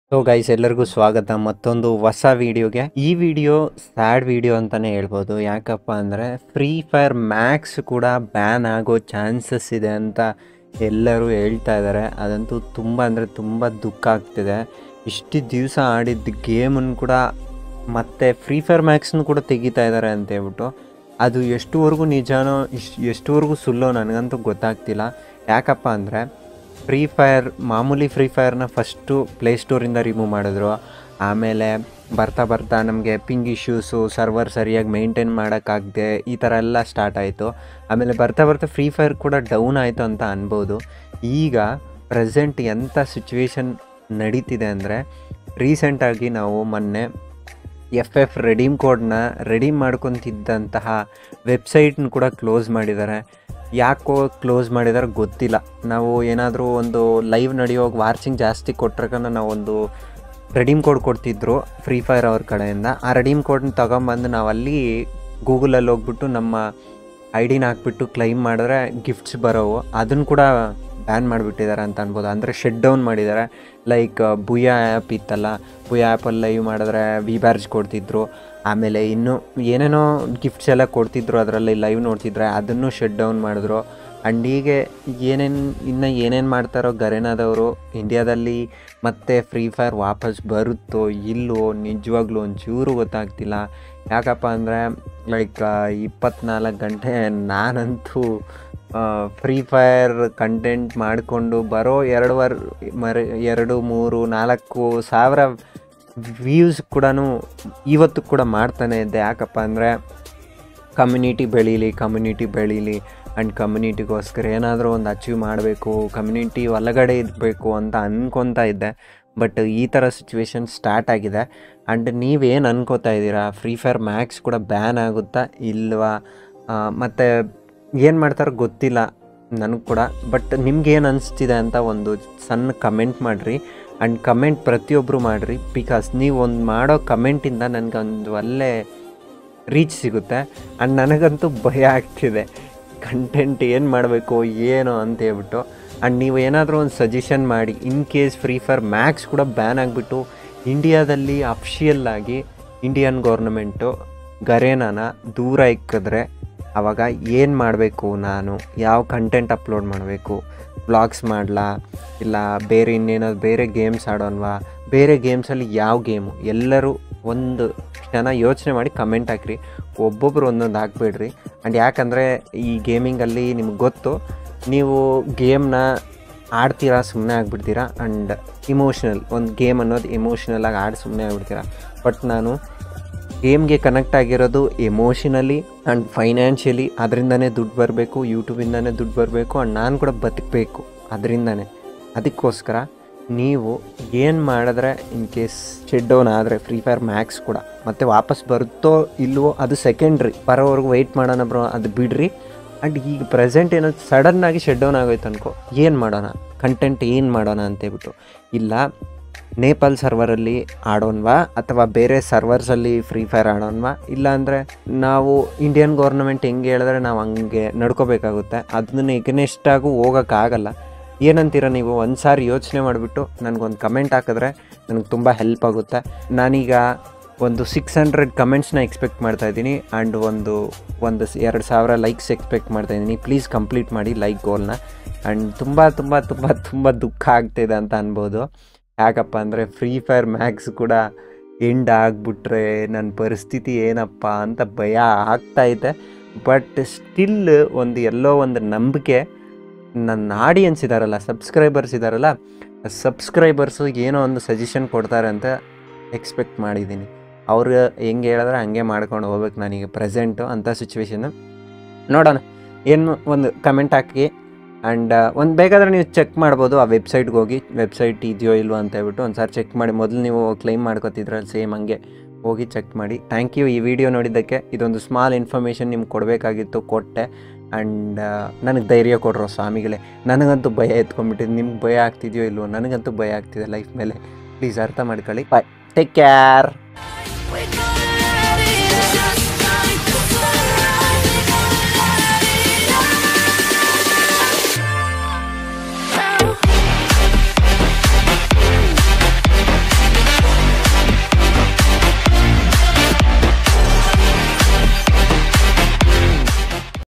so guys ಎಲ್ಲರಿಗೂ ಸ್ವಾಗತ ಮತ್ತೊಂದು ಹೊಸ ವಿಡಿಯೋಗೆ ಈ ವಿಡಿಯೋ ಸ್ಯಾಡ್ ವಿಡಿಯೋ ಅಂತಲೇ ಹೇಳ್ಬೋದು ಯಾಕಪ್ಪ ಅಂದರೆ ಫ್ರೀ ಫೈರ್ ಮ್ಯಾಕ್ಸ್ ಕೂಡ ಬ್ಯಾನ್ ಆಗೋ ಚಾನ್ಸಸ್ ಇದೆ ಅಂತ ಎಲ್ಲರೂ ಹೇಳ್ತಾ ಇದ್ದಾರೆ ಅದಂತೂ ತುಂಬ ಅಂದರೆ ತುಂಬ ದುಃಖ ಆಗ್ತಿದೆ ಇಷ್ಟು ದಿವಸ ಆಡಿದ್ದ ಗೇಮನ್ನು ಕೂಡ ಮತ್ತೆ ಫ್ರೀ ಫೈರ್ ಮ್ಯಾಕ್ಸ್ನು ಕೂಡ ತೆಗಿತಾ ಇದ್ದಾರೆ ಅಂತ ಹೇಳ್ಬಿಟ್ಟು ಅದು ಎಷ್ಟುವರೆಗೂ ನಿಜಾನೋ ಇಶ್ ಎಷ್ಟುವರೆಗೂ ಸುಳ್ಳೋ ನನಗಂತೂ ಗೊತ್ತಾಗ್ತಿಲ್ಲ ಯಾಕಪ್ಪ ಅಂದರೆ ಫ್ರೀ ಫೈರ್ ಮಾಮೂಲಿ ಫ್ರೀ ಫೈರ್ನ ಫಸ್ಟು ಪ್ಲೇಸ್ಟೋರಿಂದ ರಿಮೂವ್ ಮಾಡಿದ್ರು ಆಮೇಲೆ ಬರ್ತಾ ಬರ್ತಾ ನಮಗೆ ಪಿಂಗ್ ಇಶ್ಯೂಸು ಸರ್ವರ್ ಸರಿಯಾಗಿ ಮೇಂಟೈನ್ ಮಾಡೋಕ್ಕಾಗದೆ ಈ ಥರ ಎಲ್ಲ ಸ್ಟಾರ್ಟ್ ಆಯಿತು ಆಮೇಲೆ ಬರ್ತಾ ಬರ್ತಾ ಫ್ರೀ ಫೈರ್ ಕೂಡ ಡೌನ್ ಆಯಿತು ಅಂತ ಅನ್ಬೋದು ಈಗ ಪ್ರೆಸೆಂಟ್ ಎಂಥ ಸಿಚುವೇಶನ್ ನಡೀತಿದೆ ಅಂದರೆ ರೀಸೆಂಟಾಗಿ ನಾವು ಮೊನ್ನೆ ಎಫ್ ಎಫ್ ರೆಡೀಮ್ ಕೋಡ್ನ ರೆಡೀಮ್ ಮಾಡ್ಕೊತಿದ್ದಂತಹ ವೆಬ್ಸೈಟ್ನ ಕೂಡ ಕ್ಲೋಸ್ ಮಾಡಿದ್ದಾರೆ ಯಾಕೋ ಕ್ಲೋಸ್ ಮಾಡಿದಾರೆ ಗೊತ್ತಿಲ್ಲ ನಾವು ಏನಾದರೂ ಒಂದು ಲೈವ್ ನಡೆಯುವಾಗ ವಾರ್ಚಿಂಗ್ ಜಾಸ್ತಿ ಕೊಟ್ರಕನ ನಾವೊಂದು ರೆಡೀಮ್ ಕೋಡ್ ಕೊಡ್ತಿದ್ರು ಫ್ರೀ ಫೈರ್ ಅವ್ರ ಕಡೆಯಿಂದ ಆ ರೆಡೀಮ್ ಕೋಡ್ನ ತೊಗೊಂಬಂದು ನಾವು ಅಲ್ಲಿ ಗೂಗಲಲ್ಲಿ ಹೋಗ್ಬಿಟ್ಟು ನಮ್ಮ ಐ ಡಿನ ಹಾಕ್ಬಿಟ್ಟು ಕ್ಲೈಮ್ ಮಾಡಿದ್ರೆ ಗಿಫ್ಟ್ಸ್ ಬರೋವು ಅದನ್ನು ಕೂಡ ಬ್ಯಾನ್ ಮಾಡಿಬಿಟ್ಟಿದ್ದಾರೆ ಅಂತ ಅನ್ಬೋದು ಅಂದರೆ ಶೆಡ್ ಡೌನ್ ಮಾಡಿದ್ದಾರೆ ಲೈಕ್ ಬುಯ ಆ್ಯಪ್ ಇತ್ತಲ್ಲ ಬುಯ ಆ್ಯಪಲ್ಲಿ ಲೈವ್ ಮಾಡಿದ್ರೆ ವಿ ಬ್ಯಾರ್ಜ್ ಕೊಡ್ತಿದ್ರು ಆಮೇಲೆ ಇನ್ನೂ ಏನೇನೋ ಗಿಫ್ಟ್ಸ್ ಎಲ್ಲ ಕೊಡ್ತಿದ್ರು ಅದರಲ್ಲಿ ಲೈವ್ ನೋಡ್ತಿದ್ರೆ ಅದನ್ನು ಶೆಡ್ ಡೌನ್ ಮಾಡಿದ್ರು ಆ್ಯಂಡ್ ಹೀಗೆ ಏನೇನು ಇನ್ನು ಏನೇನು ಮಾಡ್ತಾರೋ ಗರೆನಾದವರು ಇಂಡಿಯಾದಲ್ಲಿ ಮತ್ತೆ ಫ್ರೀ ಫೈರ್ ವಾಪಸ್ ಬರುತ್ತೋ ಇಲ್ಲವೋ ನಿಜವಾಗ್ಲೂ ಒಂಚೂರು ಗೊತ್ತಾಗ್ತಿಲ್ಲ ಯಾಕಪ್ಪ ಅಂದರೆ ಲೈಕ್ ಇಪ್ಪತ್ನಾಲ್ಕು ಗಂಟೆ ನಾನಂತೂ ಫ್ರೀ ಫೈರ್ ಕಂಟೆಂಟ್ ಮಾಡಿಕೊಂಡು ಬರೋ ಎರಡು ವರ್ ಮರ ಎರಡು ಮೂರು ನಾಲ್ಕು ಸಾವಿರ ವ್ಯೂಸ್ ಕೂಡ ಇವತ್ತು ಕೂಡ ಮಾಡ್ತಾನೆ ಇದ್ದೆ ಯಾಕಪ್ಪ ಅಂದರೆ ಕಮ್ಯುನಿಟಿ ಬೆಳೀಲಿ ಕಮ್ಯುನಿಟಿ ಬೆಳೀಲಿ ಆ್ಯಂಡ್ ಕಮ್ಯುನಿಟಿಗೋಸ್ಕರ ಏನಾದರೂ ಒಂದು ಅಚೀವ್ ಮಾಡಬೇಕು ಕಮ್ಯುನಿಟಿ ಒಳಗಡೆ ಇರಬೇಕು ಅಂತ ಅನ್ಕೊತಾ ಇದ್ದೆ ಬಟ್ ಈ ಥರ ಸಿಚುವೇಶನ್ ಸ್ಟಾರ್ಟ್ ಆಗಿದೆ ಆ್ಯಂಡ್ ನೀವೇನು ಅನ್ಕೋತಾ ಇದ್ದೀರಾ ಫ್ರೀ ಫೈರ್ ಮ್ಯಾಕ್ಸ್ ಕೂಡ ಬ್ಯಾನ್ ಆಗುತ್ತಾ ಇಲ್ವಾ ಮತ್ತು ಏನು ಮಾಡ್ತಾರೋ ಗೊತ್ತಿಲ್ಲ ನನಗೆ ಕೂಡ ಬಟ್ ನಿಮ್ಗೇನು ಅನಿಸ್ತಿದೆ ಅಂತ ಒಂದು ಸಣ್ಣ ಕಮೆಂಟ್ ಮಾಡಿರಿ ಆ್ಯಂಡ್ ಕಮೆಂಟ್ ಪ್ರತಿಯೊಬ್ಬರು ಮಾಡಿರಿ ಬಿಕಾಸ್ ನೀವು ಒಂದು ಮಾಡೋ ಕಮೆಂಟಿಂದ ನನಗೊಂದು ಒಳ್ಳೆ ರೀಚ್ ಸಿಗುತ್ತೆ ಆ್ಯಂಡ್ ನನಗಂತೂ ಭಯ ಆಗ್ತಿದೆ ಕಂಟೆಂಟ್ ಏನು ಮಾಡಬೇಕು ಏನು ಅಂತ ಹೇಳ್ಬಿಟ್ಟು ಆ್ಯಂಡ್ ನೀವು ಏನಾದರೂ ಒಂದು ಸಜೆಷನ್ ಮಾಡಿ in case free fire max ಕೂಡ ಬ್ಯಾನ್ ಆಗಿಬಿಟ್ಟು ಇಂಡಿಯಾದಲ್ಲಿ ಅಫಿಷಿಯಲ್ ಆಗಿ ಇಂಡಿಯನ್ ಗೌರ್ನಮೆಂಟು ಗರೇನಾನ ದೂರ ಇಕ್ಕಿದ್ರೆ ಆವಾಗ ಏನು ಮಾಡಬೇಕು ನಾನು ಯಾವ ಕಂಟೆಂಟ್ ಅಪ್ಲೋಡ್ ಮಾಡಬೇಕು ಬ್ಲಾಗ್ಸ್ ಮಾಡಲಾ ಇಲ್ಲ ಬೇರೆ ಇನ್ನೇನಾದ್ರು ಬೇರೆ ಗೇಮ್ಸ್ ಆಡೋಣವಾ ಬೇರೆ ಗೇಮ್ಸಲ್ಲಿ ಯಾವ ಗೇಮು ಎಲ್ಲರೂ ಒಂದು ಕ್ಷಣ ಯೋಚನೆ ಮಾಡಿ ಕಮೆಂಟ್ ಹಾಕ್ರಿ ಒಬ್ಬೊಬ್ರು ಒಂದೊಂದು ಹಾಕ್ಬೇಡ್ರಿ ಆ್ಯಂಡ್ ಯಾಕಂದರೆ ಈ ಗೇಮಿಂಗಲ್ಲಿ ನಿಮ್ಗೆ ಗೊತ್ತು ನೀವು ಗೇಮ್ನ ಆಡ್ತೀರಾ ಸುಮ್ಮನೆ ಆಗಿಬಿಡ್ತೀರಾ ಆ್ಯಂಡ್ ಇಮೋಷ್ನಲ್ ಒಂದು ಗೇಮ್ ಅನ್ನೋದು ಇಮೋಷ್ನಲಾಗಿ ಆಡಿ ಸುಮ್ಮನೆ ಆಗಿಬಿಡ್ತೀರಾ ಬಟ್ ನಾನು ಗೇಮ್ಗೆ ಕನೆಕ್ಟ್ ಆಗಿರೋದು ಎಮೋಷನಲಿ ಆ್ಯಂಡ್ ಫೈನಾನ್ಷಿಯಲಿ ಅದರಿಂದನೇ ದುಡ್ಡು ಬರಬೇಕು ಯೂಟ್ಯೂಬಿಂದನೇ ದುಡ್ಡು ಬರಬೇಕು ಆ್ಯಂಡ್ ನಾನು ಕೂಡ ಬದುಕಬೇಕು ಅದರಿಂದನೇ ಅದಕ್ಕೋಸ್ಕರ ನೀವು ಏನು ಮಾಡಿದ್ರೆ ಇನ್ ಕೇಸ್ ಶೆಡ್ ಡೌನ್ ಆದರೆ ಫ್ರೀ ಫೈರ್ ಮ್ಯಾಕ್ಸ್ ಕೂಡ ಮತ್ತೆ ವಾಪಸ್ ಬರುತ್ತೋ ಇಲ್ವೋ ಅದು ಸೆಕೆಂಡ್ರಿ ಬರೋವರೆಗೂ ವೆಯ್ಟ್ ಮಾಡೋಣ ಬ್ರೋ ಅದು ಬಿಡ್ರಿ ಆ್ಯಂಡ್ ಈಗ ಪ್ರೆಸೆಂಟ್ ಏನೋ ಸಡನ್ನಾಗಿ ಶೆಡ್ ಡೌನ್ ಆಗೋಯ್ತು ಅನ್ಕೋ ಏನು ಮಾಡೋಣ ಕಂಟೆಂಟ್ ಏನು ಮಾಡೋಣ ಅಂತೇಳ್ಬಿಟ್ಟು ಇಲ್ಲ ನೇಪಾಲ್ ಸರ್ವರಲ್ಲಿ ಆಡೋಣವಾ ಅಥವಾ ಬೇರೆ ಸರ್ವರ್ಸಲ್ಲಿ ಫ್ರೀ ಫೈರ್ ಆಡೋಣವಾ ಇಲ್ಲಾಂದರೆ ನಾವು ಇಂಡಿಯನ್ ಗೌರ್ನಮೆಂಟ್ ಹೆಂಗೆ ಹೇಳಿದ್ರೆ ನಾವು ಹಂಗೆ ನಡ್ಕೋಬೇಕಾಗುತ್ತೆ ಅದನ್ನ ಎಗ್ನೆಸ್ಟಾಗೂ ಹೋಗೋಕ್ಕಾಗಲ್ಲ ಏನಂತೀರ ನೀವು ಒಂದು ಸಾರಿ ಯೋಚನೆ ಮಾಡಿಬಿಟ್ಟು ನನಗೊಂದು ಕಮೆಂಟ್ ಹಾಕಿದ್ರೆ ನನಗೆ ತುಂಬ ಹೆಲ್ಪ್ ಆಗುತ್ತೆ ನಾನೀಗ ಒಂದು ಸಿಕ್ಸ್ ಹಂಡ್ರೆಡ್ ಕಮೆಂಟ್ಸ್ನ ಎಕ್ಸ್ಪೆಕ್ಟ್ ಮಾಡ್ತಾ ಇದ್ದೀನಿ ಆ್ಯಂಡ್ ಒಂದು ಒಂದು ಎರಡು ಸಾವಿರ ಲೈಕ್ಸ್ ಎಕ್ಸ್ಪೆಕ್ಟ್ ಮಾಡ್ತಾ ಇದ್ದೀನಿ ಪ್ಲೀಸ್ ಕಂಪ್ಲೀಟ್ ಮಾಡಿ ಲೈಕ್ ಗೋಲ್ನ ಆ್ಯಂಡ್ ತುಂಬ ತುಂಬ ತುಂಬ ತುಂಬ ದುಃಖ ಆಗ್ತಿದೆ ಅಂತ ಅನ್ಬೋದು ಯಾಕಪ್ಪ ಅಂದರೆ ಫ್ರೀ ಫೈರ್ ಮ್ಯಾಕ್ಸ್ ಕೂಡ ಎಂಡ್ ಆಗಿಬಿಟ್ರೆ ನನ್ನ ಪರಿಸ್ಥಿತಿ ಏನಪ್ಪ ಅಂತ ಭಯ ಆಗ್ತಾಯಿದೆ ಬಟ್ ಸ್ಟಿಲ್ ಒಂದು ಎಲ್ಲೋ ಒಂದು ನಂಬಿಕೆ ನನ್ನ ಆಡಿಯನ್ಸ್ ಇದ್ದಾರಲ್ಲ ಸಬ್ಸ್ಕ್ರೈಬರ್ಸ್ ಇದ್ದಾರಲ್ಲ ಸಬ್ಸ್ಕ್ರೈಬರ್ಸು ಏನೋ ಒಂದು ಸಜೆಷನ್ ಕೊಡ್ತಾರೆ ಅಂತ ಎಕ್ಸ್ಪೆಕ್ಟ್ ಮಾಡಿದ್ದೀನಿ ಅವ್ರು ಹೆಂಗೆ ಹೇಳಿದ್ರೆ ಹಂಗೆ ಮಾಡ್ಕೊಂಡು ಹೋಗ್ಬೇಕು ನಾನೀಗ ಪ್ರೆಸೆಂಟು ಅಂಥ ಸಿಚುವೇಶನ್ನು ನೋಡೋಣ ಏನು ಒಂದು ಕಮೆಂಟ್ ಹಾಕಿ ಆ್ಯಂಡ್ ಒಂದು ಬೇಕಾದರೆ ನೀವು ಚೆಕ್ ಮಾಡ್ಬೋದು ಆ ವೆಬ್ಸೈಟ್ಗೆ ಹೋಗಿ ವೆಬ್ಸೈಟ್ ಇದೆಯೋ ಇಲ್ವೋ ಅಂತ ಹೇಳ್ಬಿಟ್ಟು ಒಂದು ಸಾರಿ ಚೆಕ್ ಮಾಡಿ ಮೊದಲು ನೀವು ಕ್ಲೈಮ್ ಮಾಡ್ಕೋತಿದ್ರಲ್ಲಿ ಸೇಮ್ ಹಂಗೆ ಹೋಗಿ ಚೆಕ್ ಮಾಡಿ ಥ್ಯಾಂಕ್ ಯು ಈ ವಿಡಿಯೋ ನೋಡಿದ್ದಕ್ಕೆ ಇದೊಂದು ಸ್ಮಾಲ್ ಇನ್ಫಾರ್ಮೇಷನ್ ನಿಮ್ಗೆ ಕೊಡಬೇಕಾಗಿತ್ತು ಕೊಟ್ಟೆ ಆ್ಯಂಡ್ ನನಗೆ ಧೈರ್ಯ ಕೊಡ್ರೋ ಸ್ವಾಮಿಗಳೇ ನನಗಂತೂ ಭಯ ಎತ್ಕೊಂಡ್ಬಿಟ್ಟಿದ್ದು ನಿಮ್ಗೆ ಭಯ ಆಗ್ತಿದೆಯೋ ಇಲ್ವೋ ನನಗಂತೂ ಭಯ ಆಗ್ತಿದೆ ಲೈಫ್ ಮೇಲೆ ಪ್ಲೀಸ್ ಅರ್ಥ ಮಾಡ್ಕೊಳ್ಳಿ ಬಾಯ್ ಟೇಕ್ ಕೇರ್